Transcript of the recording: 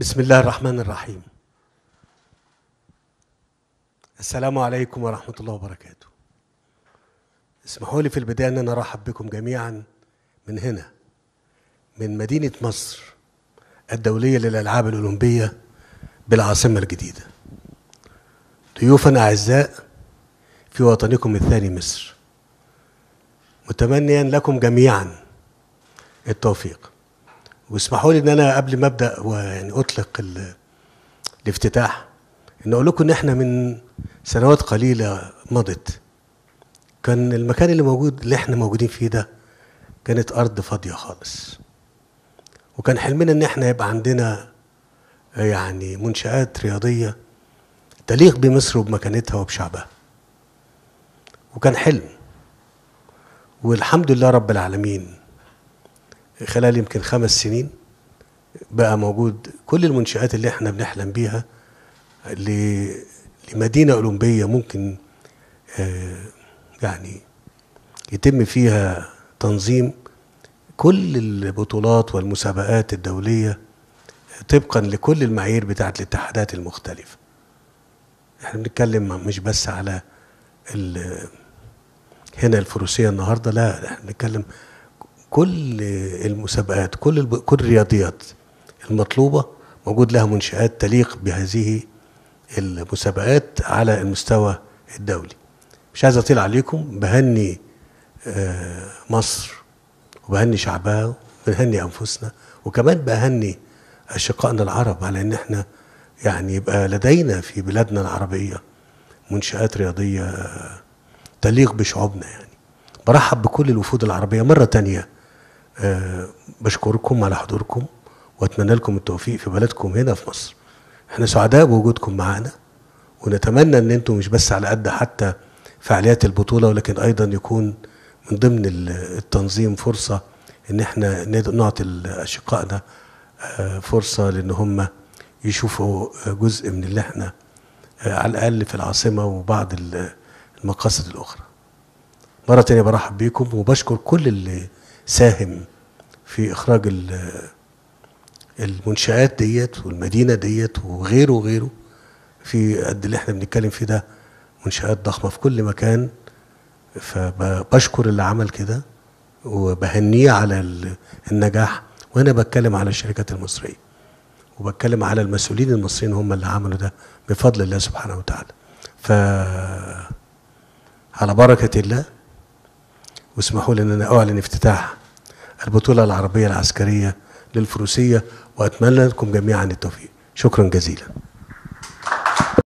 بسم الله الرحمن الرحيم السلام عليكم ورحمة الله وبركاته اسمحوا لي في البداية أن أنا أرحب بكم جميعا من هنا من مدينة مصر الدولية للألعاب الأولمبية بالعاصمة الجديدة ضيوفا أعزاء في وطنكم الثاني مصر متمنيا لكم جميعا التوفيق واسمحوا لي ان انا قبل ما ابدا ويعني اطلق ال- الافتتاح ان اقول لكم ان احنا من سنوات قليله مضت كان المكان اللي موجود اللي احنا موجودين فيه ده كانت ارض فاضيه خالص وكان حلمنا ان احنا يبقى عندنا يعني منشآت رياضيه تليق بمصر وبمكانتها وبشعبها وكان حلم والحمد لله رب العالمين خلال يمكن خمس سنين بقى موجود كل المنشآت اللي احنا بنحلم بيها ل- لمدينة أولمبية ممكن آه، يعني يتم فيها تنظيم كل البطولات والمسابقات الدولية طبقا لكل المعايير بتاعت الاتحادات المختلفة احنا بنتكلم مش بس على ال- هنا الفروسية النهاردة لا احنا بنتكلم كل المسابقات كل الب... كل الرياضيات المطلوبة موجود لها منشآت تليق بهذه المسابقات على المستوى الدولي مش عايز أطيل عليكم بهني آه، مصر وبهني شعبها وبنهني أنفسنا وكمان بهني أشقائنا العرب على إن إحنا يعني يبقى لدينا في بلادنا العربية منشآت رياضية آه، تليق بشعوبنا يعني برحب بكل الوفود العربية مرة تانية آه، بشكركم على حضوركم واتمنى لكم التوفيق في بلدكم هنا في مصر احنا سعداء بوجودكم معانا ونتمنى ان انتم مش بس على قد حتى فعاليات البطولة ولكن ايضا يكون من ضمن ال- التنظيم فرصة ان احنا ند- نعطي اشقائنا آه، فرصة لان هم يشوفوا آه، جزء من اللي احنا آه، على الاقل في العاصمة وبعض ال- المقاصد الاخرى مرة تانية برحب بيكم وبشكر كل اللي ساهم في إخراج ال- المنشآت ديت والمدينة ديت وغيره وغيره في قد اللي احنا بنتكلم فيه ده منشآت ضخمة في كل مكان فبشكر اللي عمل كده وبهنيه على ال- النجاح وأنا بتكلم على الشركات المصرية وبتكلم على المسؤولين المصريين هم اللي عملوا ده بفضل الله سبحانه وتعالى ف على بركة الله واسمحوا لي ان انا اعلن افتتاح البطولة العربية العسكرية للفروسية واتمنى لكم جميعا التوفيق شكرا جزيلا